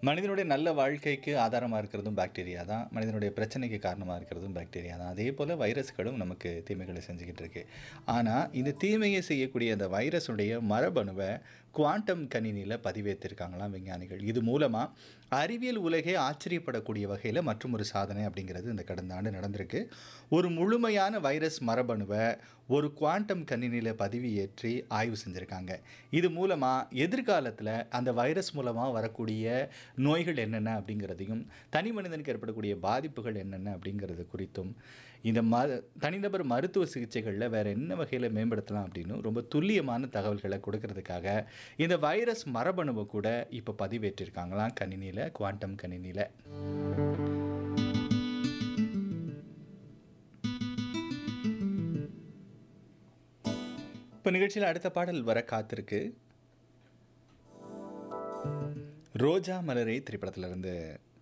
மனிதனுடைய நல்ல வாழ்க்கைக்கு ஆதாரமாக இருக்கிறதும் பாக்டீரியா தான் மனிதனுடைய பிரச்சனைக்கு காரணமாக இருக்கிறதும் பாக்டீரியா தான் அதே போல் வைரஸ்களும் நமக்கு தீமைகளை செஞ்சுக்கிட்டு இருக்கு ஆனால் இந்த தீமையை செய்யக்கூடிய அந்த வைரஸுடைய மரபணுவை குவாண்டம் கணினியில் பதிவேற்றிருக்காங்களாம் விஞ்ஞானிகள் இது மூலமாக அறிவியல் உலகே ஆச்சரியப்படக்கூடிய வகையில் மற்றும் ஒரு சாதனை அப்படிங்கிறது இந்த கடந்த ஆண்டு நடந்திருக்கு ஒரு முழுமையான வைரஸ் மரபணுவை ஒரு குவாண்டம் கணினியில் பதிவு ஏற்றி ஆய்வு செஞ்சுருக்காங்க இது மூலமாக எதிர்காலத்தில் அந்த வைரஸ் மூலமாக வரக்கூடிய நோய்கள் என்னென்ன அப்படிங்கிறதையும் தனி மனிதனுக்கு ஏற்படக்கூடிய பாதிப்புகள் என்னென்ன அப்படிங்கிறது குறித்தும் இந்த ம தனிநபர் மருத்துவ சிகிச்சைகளில் வேறு என்ன வகையில் மேம்படுத்தலாம் அப்படின்னு ரொம்ப துல்லியமான தகவல்களை கொடுக்கறதுக்காக இந்த வைரஸ் மரபணுவை கூட இப்போ பதிவேற்றிருக்காங்களாம் கணினியில் குவாண்டம் கணினியில் இப்போ நிகழ்ச்சியில் அடுத்த பாடல் வர காத்திருக்கு ரோஜா மலரே திரைப்படத்திலிருந்து